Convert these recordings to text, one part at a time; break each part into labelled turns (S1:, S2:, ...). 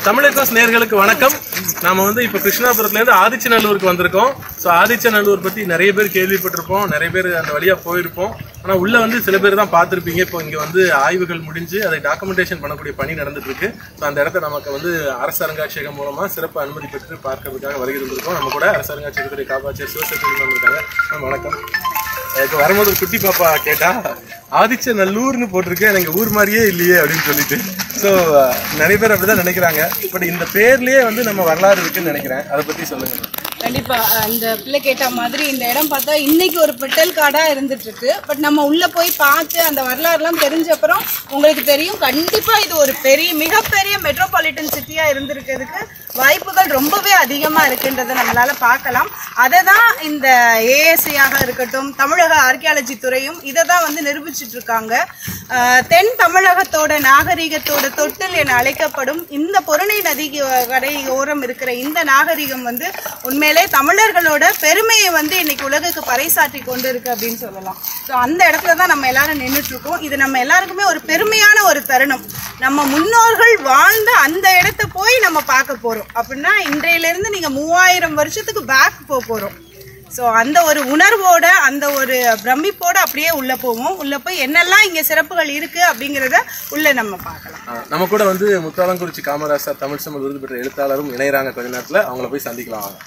S1: தமிழகோஸ் நேர்களுக்கு வணக்கம் நாம வந்து இப்ப கிருஷ்ணாபுரத்துல இருந்து ஆதிச்சநல்லூருக்கு வந்திருக்கோம் ஸோ ஆதிச்சநல்லூர் பத்தி நிறைய பேர் கேள்விப்பட்டிருப்போம் நிறைய பேர் அந்த வழியா போயிருப்போம் ஆனா உள்ள வந்து சில பேர் தான் பார்த்திருப்பீங்க இப்போ இங்க வந்து ஆய்வுகள் முடிஞ்சு அதை டாக்குமெண்டேஷன் பண்ணக்கூடிய பணி நடந்துட்டு இருக்கு ஸோ அந்த இடத்த நமக்கு வந்து அரசு அருங்காட்சியகம் மூலமா சிறப்பு அனுமதி பெற்று பார்க்கறதுக்காக வருகை இருந்திருக்கோம் நம்ம கூட அரசு அருங்காட்சியகத்துடைய காப்பாற்றிய சிவசக்தி வந்திருக்காங்க மேம், வணக்கம் இப்போ வரும்போது ஒரு குட்டி பாப்பா கேட்டா ஆதிச்ச நல்லூர்னு போட்டிருக்கு எனக்கு ஊர் மாதிரியே இல்லையே அப்படின்னு சொல்லிட்டு ஸோ நிறைய பேர் அப்படிதான் நினைக்கிறாங்க பட் இந்த பேர்லயே வந்து நம்ம வரலாறு இருக்குன்னு நினைக்கிறேன் அதை பத்தி சொல்லுங்க
S2: கண்டிப்பா அந்த பிள்ளை கேட்ட மாதிரி இந்த இடம் பார்த்தா இன்னைக்கு ஒரு பெட்டல் காடா இருந்துட்டு இருக்கு பட் நம்ம உள்ள போய் பார்த்து அந்த வரலாறுலாம் தெரிஞ்ச அப்புறம் உங்களுக்கு தெரியும் கண்டிப்பா இது ஒரு பெரிய மிகப்பெரிய மெட்ரோபாலிட்டன் சிட்டியா இருந்திருக்கிறதுக்கு வாய்ப்புகள் ரொம்பவே அதிகமா இருக்குன்றதை நம்மளால பார்க்கலாம் அதை தான் இந்த ஏஎஸ்சியாக இருக்கட்டும் தமிழக ஆர்கியாலஜி துறையும் இதை தான் வந்து நிரூபிச்சிட்டு இருக்காங்க ஆஹ் தென் தமிழகத்தோட நாகரிகத்தோட தொட்டில் என அழைக்கப்படும் இந்த பொருணை நதி கடை ஓரம் இருக்கிற இந்த நாகரிகம் வந்து உண்மையிலே தமிழர்களோட பெருமையை வந்து இன்னைக்கு உலகுக்கு பறைசாற்றி கொண்டு இருக்கு அப்படின்னு சொல்லலாம் ஸோ அந்த இடத்துல தான் நம்ம எல்லாரும் நின்றுட்டு இருக்கோம் இது நம்ம எல்லாருக்குமே ஒரு பெருமையான ஒரு தருணம் நம்ம முன்னோர்கள் வாழ்ந்த அந்த இடத்த போய் நம்ம பார்க்க போறோம் அப்படின்னா இன்றையிலிருந்து நீங்க மூவாயிரம் வருஷத்துக்கு பேக் போக போறோம் ஸோ அந்த ஒரு உணர்வோட அந்த ஒரு பிரமிப்போட அப்படியே உள்ள போவோம் உள்ள போய் என்னெல்லாம் இங்க சிறப்புகள் இருக்கு அப்படிங்கிறத உள்ள நம்ம பார்க்கலாம்
S1: ஆஹ் நம்ம கூட வந்து முத்தாலங்குறிச்சி காமராசர் தமிழ் சமல் விருது பெற்ற எழுத்தாளரும் இணையறாங்க கொஞ்ச நேரத்துல அவங்கள போய் சந்திக்கலாம் வாங்க.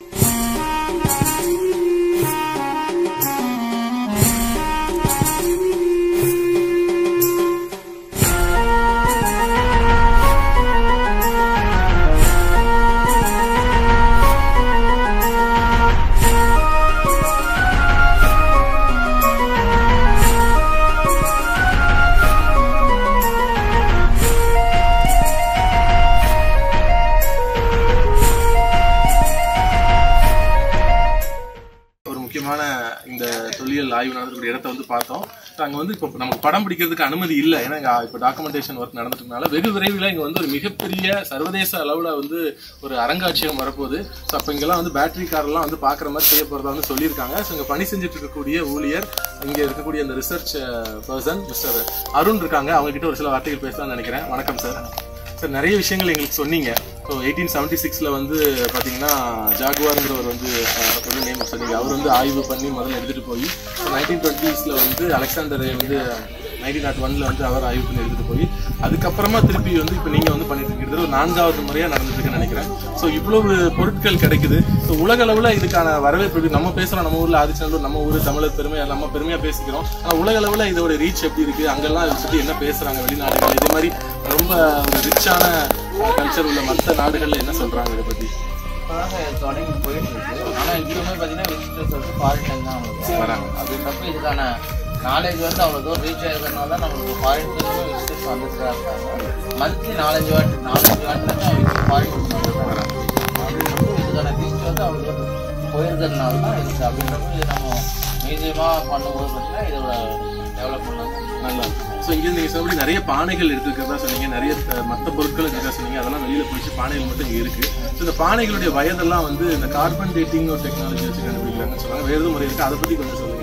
S1: ஒரு முக்கியமான இந்த தொல்லியல் ஆய்வு நடந்தக்கூடிய இடத்த வந்து பார்த்தோம் So அங்க வந்து இப்போ நமக்கு படம் பிடிக்கிறதுக்கு அனுமதி இல்லை ஏன்னா இங்க இப்போ டாக்குமெண்டேஷன் ஒர்க் நடந்துட்டனால வெகு விரைவில் இங்க வந்து ஒரு மிகப்பெரிய சர்வதேச அளவுல வந்து ஒரு அரங்காட்சியகம் வரப்போகுது ஸோ அப்போ இங்கெல்லாம் வந்து பேட்டரி கார்லாம் வந்து பார்க்குற மாதிரி செய்ய போறதா வந்து சொல்லியிருக்காங்க ஸோ இங்க பணி செஞ்சுட்டு இருக்கக்கூடிய ஊழியர் இங்க இருக்கக்கூடிய அந்த ரிசர்ச் பர்சன் மிஸ்டர் அருண் இருக்காங்க அவங்க கிட்ட ஒரு சில வார்த்தைகள் பேசலாம்னு நினைக்கிறேன் வணக்கம் சார் சார் நிறைய விஷயங்கள் எங்களுக்கு சொன்னீங்க ஸோ எயிட்டீன் செவன்ட்டி சிக்ஸில் வந்து பார்த்தீங்கன்னா ஜாகுவாருங்கிறவர் வந்து அஹ், ஒரு நேம் சொன்னீங்க அவர் வந்து ஆய்வு பண்ணி முதல்ல எடுத்துகிட்டு போய் நைன்டீன் டுவெண்ட்டீஸில் வந்து அலெக்சாண்டர் வந்து நைன்டீன் நாட் ஒன்ல வந்து அவர் ஆய்வு பண்ணி எடுத்துகிட்டு போய் அதுக்கப்புறமா திருப்பி வந்து இப்போ நீங்கள் வந்து பண்ணிட்டு இருக்கிறது ஒரு நான்காவது முறையாக நடந்துட்டுருக்குன்னு நினைக்கிறேன் ஸோ இவ்வளவு பொருட்கள் கிடைக்குது ஸோ உலக அளவில் இதுக்கான வரவேற்பு இருக்கு. நம்ம பேசுகிறோம் நம்ம ஊரில் ஆதிச்சநல்லூர் நம்ம ஊர் தமிழர் பெருமை நம்ம பெருமையாக பேசிக்கிறோம் ஆனால் உலக அளவில் இதோட ரீச் எப்படி இருக்குது அங்கெல்லாம் இதை பற்றி என்ன பேசுகிறாங்க வெளிநாடுகள் இதே மாதிரி ரொம்ப ஒரு ரிச்சான கல்ச்சர் உள்ள மற்ற நாடுகள்ல என்ன சொல்றாங்க இதை பத்தி
S3: இப்போதாங்க தொடங்கி போயிட்டு இருக்கு ஆனால் இங்கேயுமே பார்த்தீங்கன்னா விசிட்டர்ஸ் வந்து ஃபாரின்ல தான் வருவாங்க.
S1: வராங்க
S3: அப்படின்றப்ப இதுக்கான நாலேஜ் வந்து அவ்வளோ தூரம் ரீச் ஆகிறதுனால தான் நம்மளுக்கு ஃபாரின்லேருந்து விசிட்டர்ஸ் வந்துட்டு தான் இருக்காங்க மந்த்லி நாலஞ்சு வாட்டி நாலஞ்சு வாட்டி தான் ஃபாரின் வந்துருக்காங்க அப்படின்றப்போ இதுக்கான ரீச் வந்து அவ்வளோ தூரம் போயிருக்கிறதுனால தான் இருக்கு அப்படின்றப்போ இது நம்ம மியூசியமாக பண்ணும்போது பார்த்தீங்கன்னா இதோட டெவலப்மெண்ட் வந்து
S1: நல்லா ஸோ இங்கே நீங்கள் சொன்னபடி நிறைய பானைகள் இருக்கிறதா சொன்னீங்க நிறைய த- மற்ற பொருட்கள் இருக்கிறதா சொன்னீங்க அதெல்லாம் வெளியில போயிடுச்சு பானைகள் மட்டும் இங்கே இருக்கு ஸோ இந்த பானைகளுடைய வயதெல்லாம் வந்து இந்த கார்பன் டேட்டிங் ஒரு டெக்னாலஜி வச்சு கண்டுபிடிக்கிறாங்கன்னு சொன்னாங்க வேறு எதுவும் முறை இருக்கு அதை பத்தி கொஞ்சம் சொல்லுங்க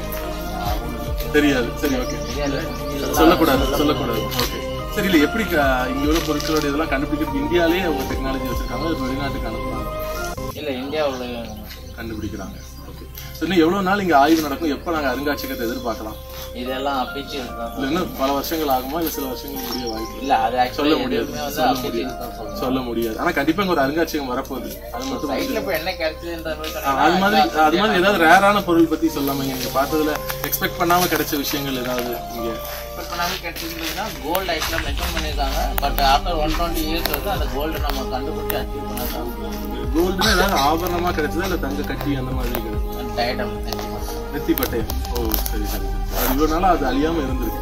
S1: தெரியாது சரி ஓகே சொல்லக்கூடாது சொல்லக்கூடாது ஓகே சரி இல்லை எப்படி க- இங்க உள்ள பொருட்களோட இதெல்லாம் கண்டுபிடிக்கிறதுக்கு இந்தியாலே அவங்க டெக்னாலஜி வச்சிருக்காங்க அது வெளிநாட்டுக்கு அனுப்புறாங்க
S3: இல்லை இந்தியாவில்
S1: கண்டுபிடிக்கிறாங்க ஓகே ஸோ இன்னும் எவ்வளோ நாள் இங்கே ஆய்வு நடக்கும் எப்போ நாங்கள் அருங்காட்சியகத்தை எதிர்பார்க்கலாம்
S3: இதெல்லாம் அபிச்சியல் தான்
S1: இல்லை இன்னும் பல வருஷங்கள் ஆகுமா இல்லை சில வருஷங்கள் முடிய வாய்ப்பு
S3: இல்லை அது
S1: சொல்ல
S3: ஆக்சுவலி
S1: முடியாது
S3: எதுவுமே வந்து
S1: சொல்ல
S3: அபிச்சியல்
S1: முடியாது
S3: தான் சொல்லணும்
S1: சொல்ல முடியாது ஆனால் கண்டிப்பாக இங்கே ஒரு அருங்காட்சியகம் வரப்போகுது அது மட்டும்
S3: சைட்ல இப்போ என்ன கிடைச்சதுன்ற மாதிரி
S1: ஆ, அது மாதிரி அது மாதிரி ஏதாவது ரேரான பொருள் பத்தி சொல்லாம நீங்க பார்த்ததுல எக்ஸ்பெக்ட் பண்ணாம கிடைச்ச விஷயங்கள் ஏதாவது இங்க
S3: இப்போ நாம கிடைச்சதுன்னா கோல்டு ஆக்சுவலாக மென்ஷன் பண்ணியிருக்காங்க but after one twenty years வந்து அந்த கோல்டு நம்ம கண்டுபிடிச்சி அச்சீவ் பண்ணதான்
S1: கோல்டுனா ஏதாவது ஆபரணமா கிடைச்சதா இல்ல தங்க கட்டி அந்த மாதிரி கிடைச்சதா?
S3: டயடம்
S1: நெத்தி பட்டயம் ஓ சரி சரி சரி. அது இவ்வளவு நாளா அது அழியாம இருந்திருக்கு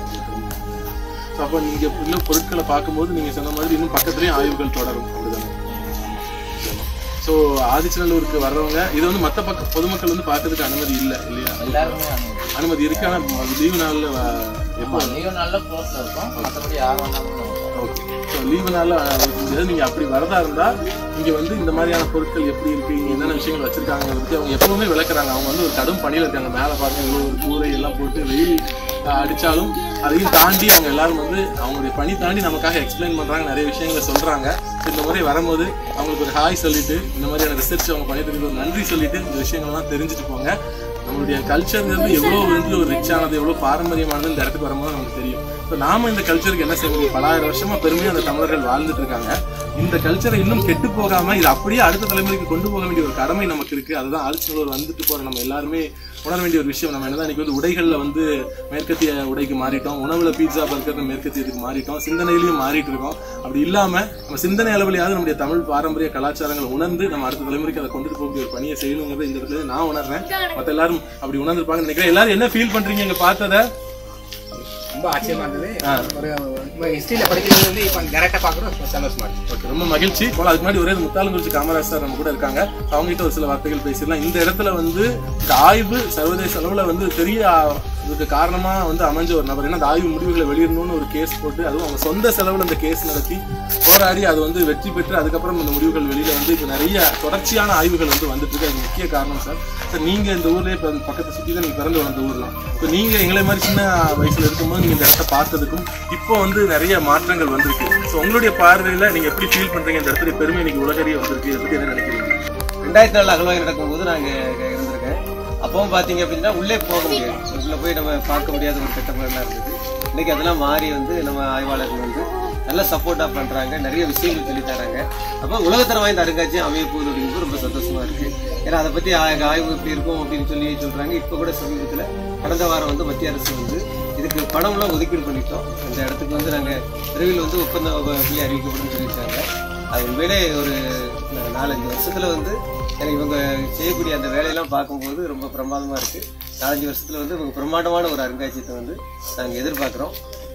S1: ஸோ அப்போ நீங்க உள்ள பொருட்களை பார்க்கும்போது நீங்க சொன்ன மாதிரி இன்னும் பக்கத்துலயும் ஆய்வுகள் தொடரும் அப்படிதானே ஸோ ஆதிச்சநல்லூருக்கு வர்றவங்க இது வந்து மற்ற பக்க பொதுமக்கள் வந்து பார்க்கறதுக்கு அனுமதி இல்லை இல்லையா
S3: எல்லாருமே அனுபவம்
S1: அனுமதி இருக்கு ஆனால் லீவு நாளில் எப்போ
S3: லீவ் நல்ல க்ளோஸில் இருக்கும் மற்றபடி யார் வேணாலும்
S1: ஓகே ஸோ லீவுனால முடியாது நீங்கள் அப்படி வரதா இருந்தால் இங்கே வந்து இந்த மாதிரியான பொருட்கள் எப்படி இருக்குது இங்கே என்னென்ன விஷயங்கள் வச்சுருக்காங்க பற்றி அவங்க எப்பவுமே விளக்குறாங்க அவங்க வந்து ஒரு கடும் பணியில் இருக்காங்க மேலே பாருங்க இவ்வளோ ஒரு கூரை எல்லாம் போட்டு வெயில் அஹ், அடிச்சாலும் அதையும் தாண்டி அவங்க எல்லாரும் வந்து அவங்களுடைய பணி தாண்டி நமக்காக எக்ஸ்பிளைன் பண்ணுறாங்க நிறைய விஷயங்களை சொல்கிறாங்க இந்த முறை வரும்போது அவங்களுக்கு ஒரு ஹாய் சொல்லிட்டு இந்த மாதிரியான ரிசர்ச் அவங்க பண்ணிட்டு இருக்கிறது ஒரு நன்றி சொல்லிட்டு இந்த விஷயங்கள்லாம் தெரிஞ்சுட்டு போங்க நம்மளுடைய கல்ச்சர்ங்கிறது எவ்வளோ வந்து ஒரு ரிச்சானது எவ்வளோ பாரம்பரியமானது இந்த இடத்துக்கு வரும்போது நமக்கு தெரியும் இப்போ நாம இந்த கல்ச்சருக்கு என்ன செய்ய முடியும் பலாயிரம் வருஷமா பெருமையா அந்த தமிழர்கள் வாழ்ந்துட்டு இருக்காங்க இந்த கல்ச்சரை இன்னும் கெட்டு போகாம இது அப்படியே அடுத்த தலைமுறைக்கு கொண்டு போக வேண்டிய ஒரு கடமை நமக்கு இருக்கு அதுதான் ஆதிச்சநல்லூர் வந்துட்டு போற நம்ம எல்லாருமே உணர வேண்டிய ஒரு விஷயம் நம்ம என்னதான் இன்னைக்கு வந்து உடைகள்ல வந்து மேற்கத்திய உடைக்கு மாறிட்டோம் உணவுல பீட்சா பர்கர் மேற்கத்தியத்துக்கு மாறிட்டோம் சிந்தனையிலையும் மாறிட்டு இருக்கோம் அப்படி இல்லாம நம்ம சிந்தனை அளவிலையாவது நம்முடைய தமிழ் பாரம்பரிய கலாச்சாரங்களை உணர்ந்து நம்ம அடுத்த தலைமுறைக்கு அதை கொண்டுட்டு போகக்கூடிய ஒரு பணியை செய்யணுங்கிறத இந்த இடத்துல நான் உணர்றேன் மத்த எல்லாரும் அப்படி உணர்ந்திருப்பாங்கன்னு நினைக்கிறேன் எல்லாரும் என்ன ஃபீல் பண்றீங்க இங்க பார்த்ததை
S4: ரொம்ப ஆச்சரியமா இருந்தது ஒரு இப்போ ஹிஸ்டரியில் படிக்கிறது வந்து இப்போ டேரெக்டாக பார்க்குறோம் ரொம்ப சந்தோஷமா இருக்கு
S1: ஓகே ரொம்ப மகிழ்ச்சி போல அதுக்கு முன்னாடி ஒரே முத்தாலங்குறிச்சி காமராஜ் சார் நம்ம கூட இருக்காங்க அவங்க கிட்ட ஒரு சில வார்த்தைகள் பேசிடலாம் இந்த இடத்துல வந்து இந்த ஆய்வு சர்வதேச அளவுல வந்து பெரிய ஆ, இதுக்கு காரணமா வந்து அமைஞ்ச ஒரு நபர் ஏன்னா அந்த ஆய்வு முடிவுகளை வெளியிடணும்னு ஒரு கேஸ் போட்டு அதுவும் அவங்க சொந்த செலவுல அந்த கேஸ் நடத்தி போராடி அது வந்து வெற்றி பெற்று அதுக்கப்புறம் இந்த முடிவுகள் வெளியில வந்து இப்போ நிறைய தொடர்ச்சியான ஆய்வுகள் வந்து வந்துட்டு இருக்கு அது முக்கிய காரணம் சார் சார் நீங்க இந்த ஊர்லயே இப்போ பக்கத்தை சுற்றி தான் நீங்க பிறந்து வளர்ந்த ஊர் தான் இப்போ நீங்க எங்களை மாதிரி சின்ன வயசுல இருக்கும்போது நீங்க இந்த இடத்த பார்த்ததுக்கும் இப்போ வந்து நிறைய மாற்றங்கள் வந்திருக்கு ஸோ உங்களுடைய பார்வையில நீங்க எப்படி ஃபீல் பண்றீங்க இந்த இடத்துல பெருமை இன்னைக்கு உலகறிய வந்திருக்கு இதை பத்தி என்ன நினைக்கிறீங்க
S5: ரெண்டாயிரத்தி நாலு அகழ்வாய் நடக்கும்போது நாங்க இருந்திருக்கேன் அப்பவும் பாத்தீங்க அப்படின்னா உள்ளே போக முடியாது உள்ள போய் நம்ம பார்க்க முடியாத ஒரு கட்டமெல்லாம் இருந்தது இன்னைக்கு அதெல்லாம் மாறி வந்து நம்ம ஆய்வாளர்கள் வந்து நல்ல சப்போர்ட்டா பண்றாங்க நிறைய விஷயங்கள் சொல்லி தராங்க அப்போ உலகத்தரம் வாய்ந்த அருங்காட்சியம் அமைய போகுது அப்படிங்கிறது ரொம்ப சந்தோஷமா இருக்கு ஏன்னா அதை பத்தி ஆய்- ஆய்வு எப்படி இருக்கும் அப்படின்னு சொல்லி சொல்றாங்க இப்போ கூட சமீபத்துல கடந்த வாரம் வந்து மத்திய அரசு வந்து இதுக்கு பணம்லாம் ஒதுக்கீடு பண்ணிட்டோம் இந்த இடத்துக்கு வந்து நாங்க விரைவில் வந்து ஒப்பந்தம் அப்படி அறிவிக்கப்படும் சொல்லியிருக்காங்க அது உண்மையிலே ஒரு நா- நாலஞ்சு வருஷத்துல வந்து எனக்கு இவங்க செய்யக்கூடிய அந்த வேலையெல்லாம் பார்க்கும்போது ரொம்ப பிரமாதமா இருக்கு நாலஞ்சு வருஷத்துல வந்து இவங்க பிரமாண்டமான ஒரு அருங்காட்சியகத்தை வந்து நாங்கள் எதிர்பார்க்குறோம்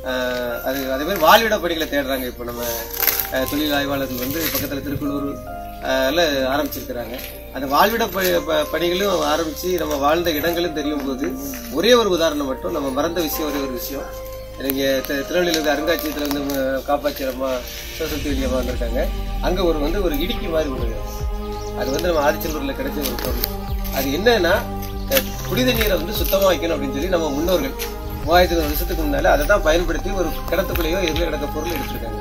S5: அது அதே மாதிரி வாழ்விட பணிகளை தேடுறாங்க இப்போ நம்ம அஹ், தொழில் ஆய்வாளர்கள் வந்து பக்கத்தில் திருக்குள்ளூர் அஹ், ல ஆரம்பிச்சிருக்கிறாங்க அந்த வாழ்விட ப- ப- பணிகளும் ஆரம்பிச்சு நம்ம வாழ்ந்த இடங்களும் தெரியும் போது ஒரே ஒரு உதாரணம் மட்டும் நம்ம மறந்த விஷயம் ஒரே ஒரு விஷயம் நீங்க தி- திருநெல்வேலியில் இருக்க அருங்காட்சியகத்தில் வந்து ம- காப்பாட்சி அம்மா சிவசக்தி அம்மா வந்திருக்காங்க அங்க ஒரு வந்து ஒரு இடுக்கி மாதிரி ஒன்று இருக்கு. அது வந்து நம்ம ஆதிச்செல்லூர்ல கிடைச்ச ஒரு பொருள் அது என்னன்னா அஹ், குடித நீரை வந்து சுத்தமா வைக்கணும் அப்படின்னு சொல்லி நம்ம முன்னோர்கள் மூவாயிரத்தி ஐநூறு வருஷத்துக்கு முன்னால அதை தான் பயன்படுத்தி ஒரு கிடத்துக்குள்ளேயோ எதுல கிடக்க பொருள் எடுத்திருக்காங்க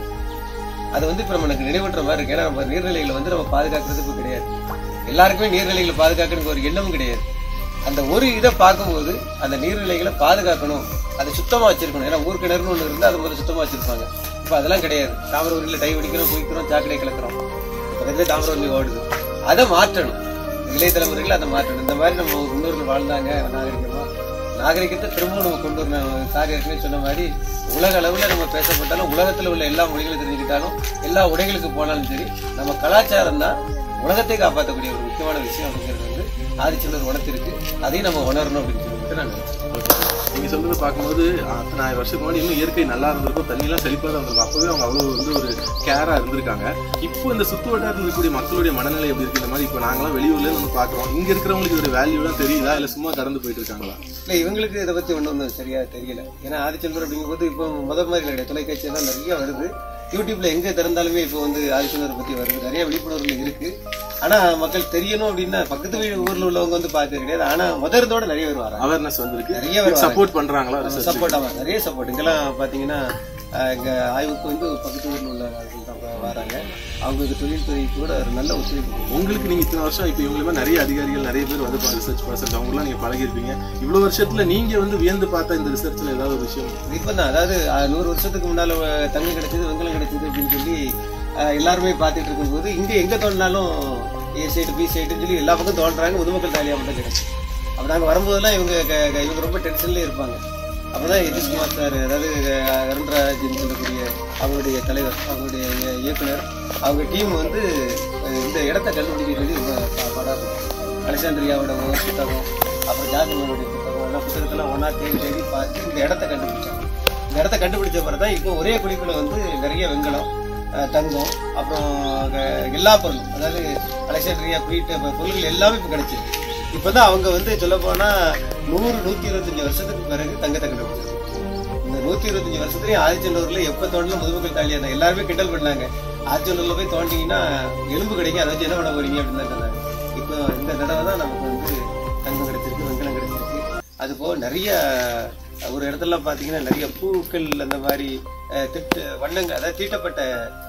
S5: அது வந்து இப்போ நமக்கு நினைவூட்டுற மாதிரி இருக்கு ஏன்னா நம்ம நீர்நிலைகளை வந்து நம்ம பாதுகாக்கிறது இப்போ கிடையாது எல்லாருக்குமே நீர்நிலைகளை பாதுகாக்கணுங்கிற ஒரு எண்ணமும் கிடையாது அந்த ஒரு இதை பார்க்கும்போது அந்த நீர்நிலைகளை பாதுகாக்கணும் அதை சுத்தமா வச்சிருக்கணும் ஏன்னா ஊர் கிணறுன்னு ஒன்று இருந்தால் அதை முதல்ல சுத்தமா வச்சிருப்பாங்க இப்போ அதெல்லாம் கிடையாது தாமிரவரியில் டை வெடிக்கிறோம் குளிக்கிறோம் சாக்கடை கலக்கிறோம் பக்கத்துலேயே தாமிரவரி ஓடுது அதை மாற்றணும் இளைய தலைமுறைகள் அதை மாற்றணும் இந்த மாதிரி நம்ம முன்னோர்கள் வாழ்ந்தாங்க நாகரிகமா நாகரிகத்தை திரும்பவும் நம்ம கொண்டு வரணும் சார் ஏற்கனவே சொன்ன மாதிரி உலக அளவில் நம்ம பேசப்பட்டாலும் உலகத்தில் உள்ள எல்லா மொழிகளும் தெரிஞ்சுக்கிட்டாலும் எல்லா உடைகளுக்கு போனாலும் சரி நம்ம கலாச்சாரம் தான் உலகத்தை காப்பாற்றக்கூடிய ஒரு முக்கியமான விஷயம் அப்படிங்கிறது வந்து ஆதிச்சந்தர் உணர்த்திருக்கு அதையும் நம்ம உணரணும் அப்படின்னு சொல்லிட்டு நான் நினைச்சேன்
S1: நீங்க சொல்றது பார்க்கும்போது அத்தனை ஆயிரம் வருஷத்துக்கு முன்னாடி இன்னும் இயற்கை நல்லா இருந்திருக்கும் தண்ணியெல்லாம் செழிப்பாக தான் இருந்திருக்கும் அப்பவே அவங்க அவ்வளவு வந்து ஒரு கேரா இருந்திருக்காங்க இப்போ இந்த சுத்து வட்டாரத்தில் இருக்கக்கூடிய மக்களுடைய மனநிலை எப்படி இருக்கு இந்த மாதிரி இப்போ நாங்களாம் வெளியூர்ல இருந்து வந்து பார்க்குறோம் இங்க இருக்கிறவங்களுக்கு இதோட வேல்யூலாம் தெரியுதா இல்ல சும்மா கடந்து போயிட்டு இருக்காங்களா
S5: இல்லை இவங்களுக்கு இதை பற்றி ஒன்றும் ஒன்றும் சரியா தெரியல ஏன்னா ஆதிச்சந்தர் அப்படிங்கும்போது இப்போ முதல் மாதிரி கிடையாது தொலைக்காட்சி எல்லாம் நிறைய வருது யூடியூப்ல எங்க திறந்தாலுமே இப்போ வந்து ஆதிச்சந்தர் பத்தி வருது நிறைய விழிப்புணர்வுகள் இருக்கு ஆனா மக்கள் தெரியணும் அப்படின்னா பக்கத்து வீடு ஊர்ல உள்ளவங்க வந்து பார்க்க கிடையாது ஆனா முத இருந்தோட நிறைய பேர் வராங்க
S1: அவேர்னஸ் வந்திருக்கு
S5: நிறைய பேர்
S1: சப்போர்ட் பண்றாங்களா research?
S5: சப்போர்ட் ஆகும் நிறைய சப்போர்ட் இங்கெல்லாம் பாத்தீங்கன்னா அஹ், இங்க ஆய்வுக்கு வந்து பக்கத்து ஊர்ல உள்ள ஆட்கள் தான் வ- வராங்க அவங்களுக்கு தொழில்துறைக்கு கூட ஒரு நல்ல ஒத்துழைப்பு கொடுக்குறாங்க.
S1: உங்களுக்கு நீங்க இத்தனை வருஷம் இப்போ இவங்களுமே நிறைய அதிகாரிகள் நிறைய பேர் வந்து ரிசர்ச் பர்சன்ட் அவங்களாம் நீங்க பழகிருப்பீங்க இவ்வளவு வருஷத்துல நீங்க வந்து வியந்து பார்த்த இந்த ரிசர்ச்ல ஏதாவது ஒரு விஷயம்
S5: இப்பதான் அதாவது அஹ், நூறு வருஷத்துக்கு முன்னால அஹ், தங்கம் கிடைச்சது வெங்கலம் கிடைச்சது அப்படின்னு சொல்லி அஹ், எல்லாருமே பார்த்துட்டு இருக்கும்போது இங்க எங்க தோண்டினாலும் ஏ சைடு பி சைடுன்னு சொல்லி எல்லா பக்கம் தோன்றாங்க முதுமக்கள் தாலியா மட்டும் கிடைச்சு அப்ப நாங்க வரும்போதெல்லாம் இவங்க க- க- இவங்க ரொம்ப டென்ஷன்ல இருப்பாங்க அப்பதான் எதிஷ்குமார் சார் அதாவது அஹ், அருண்ராஜ்னு சொல்லக்கூடிய அவங்களுடைய தலைவர் அவங்களுடைய இய- இயக்குனர் அவங்க டீம் வந்து அஹ், இந்த இடத்த கண்டுபிடிக்கிறது ரொம்ப பா- பாடாது அலெக்சாண்ட்ரியாவோட ஒரு புத்தகம் அப்புறம் ஜார்ஜனுடைய புத்தகம் எல்லாம் புத்தகத்தெல்லாம் ஒன்றா தேடி தேடி பார்த்து இந்த இடத்த கண்டுபிடிச்சாங்க இந்த இடத்த கண்டுபிடிச்ச பிறகு தான் இப்போ ஒரே குழிக்குள்ள வந்து நிறைய வெங்கலம் அஹ், தங்கம் அப்புறம் க- எல்லா பொருளும் அதாவது அலெக்சாண்ட்ரியா குறியிட்ட பொருள்கள் எல்லாமே இப்போ கிடைச்சிருக்கு இப்போதான் அவங்க வந்து சொல்லப் போனா நூறு நூத்தி இருபத்தஞ்சு வருஷத்துக்கு பிறகு தங்கத்தை கண்டுபிடிச்சாங்க இந்த நூத்தி இருபத்தஞ்சு வருஷத்துலயும் ஆதிச்சந்தூர்ல எப்ப தோண்டலும் முதுமக்கள் தாலியா தான் எல்லாருமே கிண்டல் பண்ணாங்க ஆதிச்சந்தூர்ல போய் தோண்டிங்கன்னா எலும்பு கிடைக்கும் அதை வச்சு என்ன பண்ண போறீங்க அப்படின்னு தான் சொன்னாங்க இப்போ இந்த தடவை தான் நமக்கு வந்து தங்கம் கிடைச்சிருக்கு வெங்கலம் கிடைச்சிருக்கு அது போக நிறைய ஒரு இடத்துல பாத்தீங்கன்னா நிறைய பூக்கள் அந்த மாதிரி அஹ், திட்டு வண்ணங்க அதாவது தீட்டப்பட்ட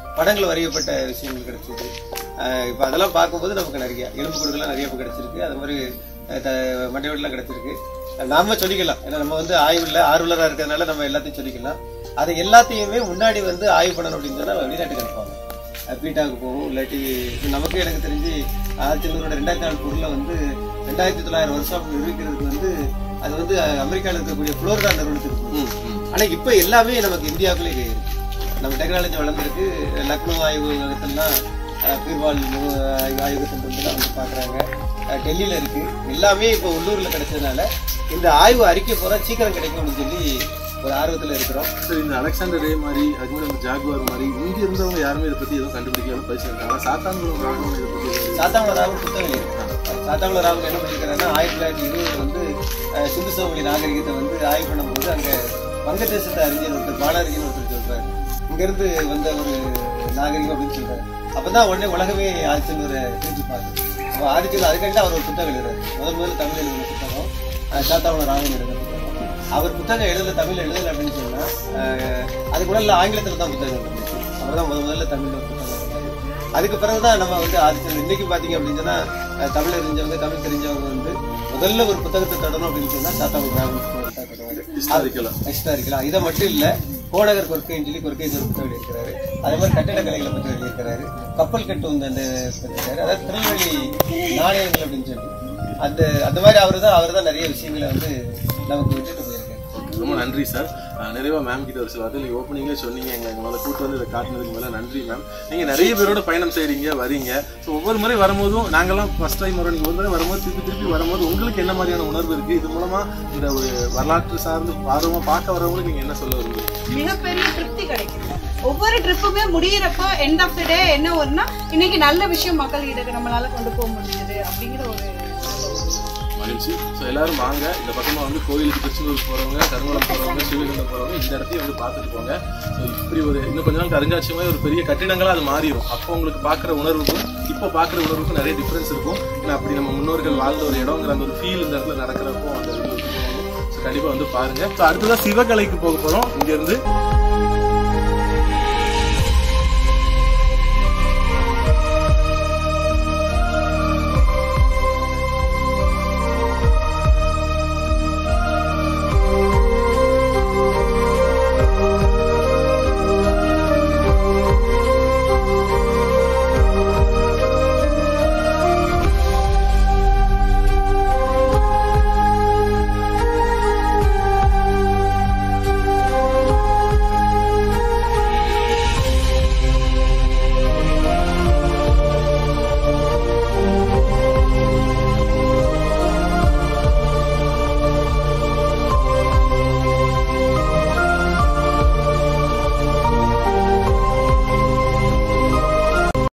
S5: படங்கள் வரையப்பட்ட விஷயங்கள் கிடைச்சது அஹ் இப்ப அதெல்லாம் பார்க்கும்போது நமக்கு நிறைய எலும்பு கொடுக்கலாம் நிறைய இப்ப கிடைச்சிருக்கு அது மாதிரி அஹ் த- மண்டையோடலாம் கிடைச்சிருக்கு நாம சொல்லிக்கலாம் ஏன்னா நம்ம வந்து ஆய்வுல ஆர்வலரா இருக்கிறதுனால நம்ம எல்லாத்தையும் சொல்லிக்கலாம் அது எல்லாத்தையுமே முன்னாடி வந்து ஆய்வு பண்ணணும் அப்படின்னு சொன்னா வெளிநாட்டுக்கு அனுப்புவாங்க அஹ் பீட்டாவுக்கு போகும் இல்லாட்டி இப்ப நமக்கு எனக்கு தெரிஞ்சு ஆயிரத்தி ரெண்டாயிரத்தி நாலு பொருளை வந்து ரெண்டாயிரத்தி தொள்ளாயிரம் வருஷம் நிரூபிக்கிறதுக்கு வந்து அது வந்து அஹ், அமெரிக்கால இருக்கக்கூடிய புளோரிடா நிறுவனத்துக்கு போகும். ஆனா இப்ப எல்லாமே நமக்கு இந்தியாவுக்குள்ளே இருக்கு நம்ம டெக்னாலஜி வளர்ந்துருக்கு லக்னோ ஆய்வகத்திலாம் அஹ், பீர்வால் மு- ஆய்வு- ஆய்வகத்தில் இருந்துலாம் வந்து பாக்குறாங்க அஹ், டெல்லியில இருக்கு எல்லாமே இப்போ உள்ளூர்ல கிடைச்சதுனால இந்த ஆய்வு அறிக்கை போற சீக்கிரம் கிடைக்கும் அப்படின்னு சொல்லி ஒரு ஆர்வத்துல இருக்கிறோம்
S1: சரி இந்த அலெக்சாண்டர் ரே மாதிரி அதுக்கு முன்னாடி நம்ம ஜாகுவார் மாதிரி இங்க இருந்தவங்க யாருமே இதை பத்தி எதுவும் கண்டுபிடிக்காம பேசியிருக்காங்க சாத்தான்குளம் ராகவன் இதை பத்தி எதுவும்
S5: சாத்தாமல ராவன் புத்தகம் எழுதியிருக்காங்க சாத்தாமல ராவன் என்ன பண்ணியிருக்காருன்னா ஆயிரத்தி தொள்ளாயிரத்தி இருபதுல வந்து அஹ், சிந்து சமவெளி நாகரிகத்தை வந்து ஆய்வு பண்ணும்போது அங்க வங்கதேசத்தை அறிஞர் ஒருத்தர் பாலாறிஞர் ஒருத்தர் சொல்றாரு இங்க இருந்து வந்த ஒரு நாகரிகம் அப்படின்னு சொல்றாரு அப்பதான் உடனே உலகமே ஆதிச்சந்தூரை திருப்பி பார்க்குது அப்போ ஆதிச்சந்தூர் அதுக்காண்டி அவர் ஒரு புத்தகம் எழுதுறாரு முதல் முதல்ல தமிழ் எழுதின புத்தகம் அஹ், சாத்தாமல ராவன் எழுதின புத்தகம் அவர் புத்தகம் எழுதல தமிழ் எழுதல அப்படின்னு சொன்னா அஹ், அதுக்கு முதல்ல ஆங்கிலத்துல தான் புத்தகம் எழுதுச்சு அவர் தான் முத முதல்ல தமிழ்ல ஒரு புத்தகம் எழுதினாரு. அதுக்கு பிறகுதான் நம்ம வந்து ஆதிச்சந்திரன் இன்னைக்கு பாத்தீங்க அப்படின்னு சொன்னா அஹ், தமிழ் தெரிஞ்சவங்க தமிழ் தெரிஞ்சவங்க வந்து முதல்ல ஒரு புத்தகத்தை தொடணும் அப்படின்னு சொன்னா சாத்தாம பிராமணன் தான் தொடங்குவாரு
S1: ஹிஸ்டாரிக்கலா
S5: எக்ஸ்ட்ரா இருக்கலாம் இதை மட்டும் இல்ல கோநகர் கொற்கைன்னு சொல்லி கொற்கை ஒரு புத்தகம் எழுதியிருக்கிறாரு அதே மாதிரி கட்டிடக்கலைகளை பற்றி எழுதியிருக்கிறாரு கப்பல் கட்டு வந்து அந்த பற்றிருக்காரு அதாவது திருநெல்வேலி நாணயங்கள் அப்படின்னு சொல்லி அந்த அந்த மாதிரி அவர் தான் அவர் தான் நிறைய விஷயங்களை வந்து நமக்கு விட்டுட்டு போயிருக்காரு
S1: ரொம்ப நன்றி சார் அஹ் நிறைவா மேம் கிட்ட ஒரு சில வார்த்தை நீங்க ஓப்பனிங்ல சொன்னீங்க எங்க எங்க மேல கூட்டு வந்து இதை காட்டினதுக்கு மேல நன்றி மேம் நீங்க நிறைய பேரோட பயணம் செய்றீங்க வரீங்க ஸோ ஒவ்வொரு முறை வரும்போதும் நாங்கெல்லாம் ஃபர்ஸ்ட் டைம் வரோம் நீங்க ஒரு முறை வரும்போது திருப்பி திருப்பி வரும்போது உங்களுக்கு என்ன மாதிரியான உணர்வு இருக்கு இது மூலமா இந்த ஒரு வரலாற்று சார்ந்து ஆர்வமா பார்க்க வரவங்களுக்கு நீங்க என்ன சொல்ல விரும்புறீங்க
S2: மிகப்பெரிய திருப்தி கிடைக்குது ஒவ்வொரு ட்ரிப்புமே முடியிறப்போ எண்ட் ஆஃப் த டே என்ன வரும்னா இன்னைக்கு நல்ல விஷயம் மக்கள் கிட்ட நம்மளால கொண்டு போக முடியுது அப்படிங்கிற ஒரு
S1: மகிழ்ச்சி ஸோ எல்லாரும் வாங்க இந்த பக்கமா வந்து கோயிலுக்கு திருச்செந்தூர் போறவங்க கருங்குளம் போறவங்க சிவகங்கம் போறவங்க இந்த இடத்தையும் வந்து பார்த்துட்டு போங்க ஸோ இப்படி ஒரு இன்னும் கொஞ்ச நாள் அருங்காட்சியமாக ஒரு பெரிய கட்டிடங்களா அது மாறிடும் அப்போ உங்களுக்கு பார்க்குற உணர்வுக்கும் இப்போ பார்க்குற உணர்வுக்கும் நிறைய டிஃப்ரென்ஸ் இருக்கும் ஏன்னா அப்படி நம்ம முன்னோர்கள் வாழ்ந்த ஒரு இடங்கிற அந்த ஒரு ஃபீல் இந்த இடத்துல நடக்கிறப்போ அந்த ஸோ கண்டிப்பாக வந்து பாருங்க ஸோ அடுத்ததான் சிவகலைக்கு போக போகிறோம் இங்கேருந்து